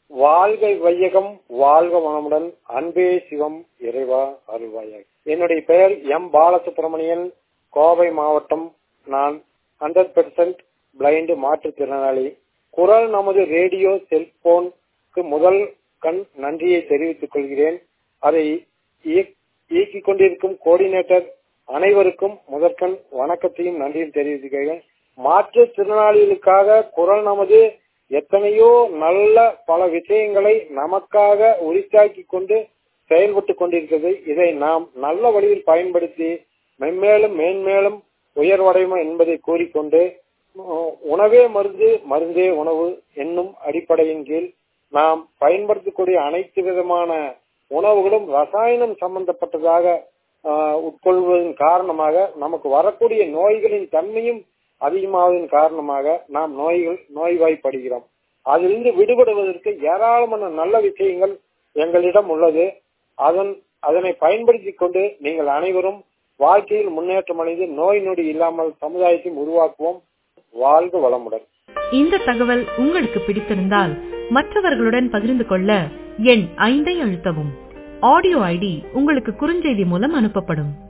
வாழ்க வையகம் வாழ்க வளமுடன் அன்பே சிவம் இறைவா அருள்வாயாக என்னுடைய பெயர் எம் பாலசுப்ரமணியன் கோவை மாவட்டம் நான் ஹண்ட்ரட் பெர்சன்ட் பிளைண்ட் மாற்றுத்திறனாளி குரல் நமது ரேடியோ செல்போனுக்கு முதல் கண் நன்றியை தெரிவித்துக் கொள்கிறேன் அதை இயக்கிக் கொண்டிருக்கும் கோஆர்டினேட்டர் அனைவருக்கும் முதற்கண் வணக்கத்தையும் நன்றியும் தெரிவித்துக்கிறேன் மாற்றுத்திறனாளிகளுக்காக குரல் நமது எத்தனையோ நல்ல பல விஷயங்களை நமக்காக உரித்தாக்கி கொண்டு செயல்பட்டு கொண்டிருக்கிறது இதை நாம் நல்ல வழியில் பயன்படுத்தி மென்மேலும் மேன்மேலும் உயர்வடையும் என்பதை கூறிக்கொண்டு உணவே மருந்து மருந்தே உணவு என்னும் அடிப்படையின் கீழ் நாம் பயன்படுத்தக்கூடிய அனைத்து விதமான உணவுகளும் ரசாயனம் சம்பந்தப்பட்டதாக உட்கொள்வதன் காரணமாக நமக்கு வரக்கூடிய நோய்களின் தன்மையும் அதிகமாவதன் காரணமாக நாம் நோய்கள் நோய்வாய்ப்படுகிறோம் அதிலிருந்து விடுபடுவதற்கு ஏராளமான நல்ல விஷயங்கள் எங்களிடம் உள்ளது அதன் அதனை பயன்படுத்திக் கொண்டு நீங்கள் அனைவரும் வாழ்க்கையில் முன்னேற்றம் அடைந்து நோய் நொடி இல்லாமல் சமுதாயத்தை உருவாக்குவோம் வாழ்க வளமுடன் இந்த தகவல் உங்களுக்கு பிடித்திருந்தால் மற்றவர்களுடன் பகிர்ந்து கொள்ள எண் ஐந்தை அழுத்தவும் ஆடியோ ஐடி உங்களுக்கு குறுஞ்செய்தி மூலம் அனுப்பப்படும்